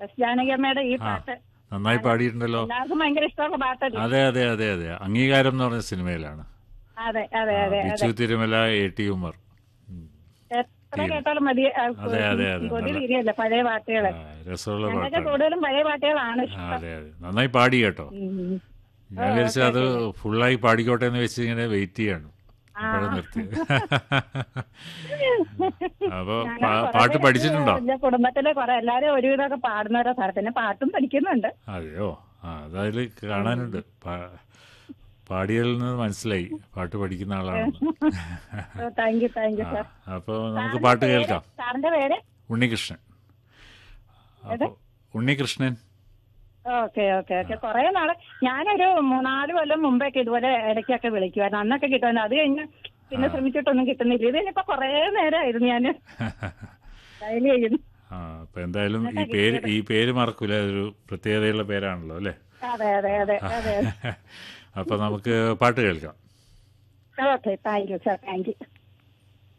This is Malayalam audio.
എസ് ജാനകിയമ്മയുടെ ഈ ആ പാട്ട് നന്നായി പാടിയിട്ടുണ്ടല്ലോ എല്ലാവർക്കും ഭയങ്കര ഇഷ്ടമുള്ള പാട്ടല്ലേ അതെ അതെ അതെ അതെ അംഗീകാരം എന്ന് പറഞ്ഞ സിനിമയിലാണ് അതെ അതെ ആ, അതെ ബിച്ചു തിരുമല എ ടി ഉമർ ഉം. എത്ര കേട്ടാലും മതി ആ, അതെ, അതെ, അതെ. കൊതി നല്ല- തീരെയല്ല പഴയ പാട്ടുകള് ആ, രസമുള്ള ഞങ്ങൾക്ക് പാട്ടാണ് കൂടുതലും പഴയ പാട്ടുകളാണ് ആ, ഇഷ്ടം അതെ അതെ നന്നായി പാടി കേട്ടോ ഉം. ഞാൻ വിചാരിച്ചത് അത് ഫുള്ളായി പാടിക്കോട്ടെ എന്ന് വെച്ച് ഇങ്ങനെ വെയിറ്റ് ചെയ്യാണ് അപ്പോഴാണ് നിർത്തി അപ്പൊ ഞങ്ങൾ പാ- കുറേ പാട്ട് പേര് പഠിച്ചിട്ടുണ്ടോ എന്റെ കുടുംബത്തിലെ കുറെ എല്ലാരും ഒരുവിധമൊക്കെ പാടുന്നവരാ സാർ പിന്നെ പാട്ടും പഠിക്കുന്നുണ്ട് അതെയോ ആ അതതിൽ കാണാനുണ്ട് പാ- പാടിയതിൽ നിന്ന് മനസ്സിലായി പാട്ട് പഠിക്കുന്ന ആളാണെന്ന് താങ്ക് യു താങ്ക് യു ആ, സാർ അപ്പൊ നമുക്ക് പാട്ട് കേൾക്കാം സാറിന്റെ പേര് ഉണ്ണികൃഷ്ണൻ അപ്പൊ ഉണ്ണികൃഷ്ണൻ ഓക്കെ ഓക്കെ ഓക്കെ കുറെ നാള് ഞാനൊരു മൂന്നാല് കൊല്ലം മുമ്പൊക്കെ ഇതുപോലെ ഇടയ്ക്കൊക്കെ വിളിക്കുമായിരുന്നു അന്നൊക്കെ കിട്ടുമായിരുന്നു അത് കഴിഞ്ഞ് പിന്നെ ശ്രമിച്ചിട്ടൊന്നും കിട്ടുന്നില്ല ഇത് ഇനിയിപ്പോ കുറെ നേരമായിരുന്നു ഞാൻ ഡയലി ചെയ്യുന്നു ആ അപ്പൊ എന്തായാലും ഈ പേര് ഈ പേര് മറക്കൂല അതൊരു പ്രത്യേകതയുള്ള പേരാണല്ലോ അല്ലേ അതെ അതെ അതെ അതെ അപ്പൊ നമുക്ക് പാട്ട് കേൾക്കാം okay thank you sir thank U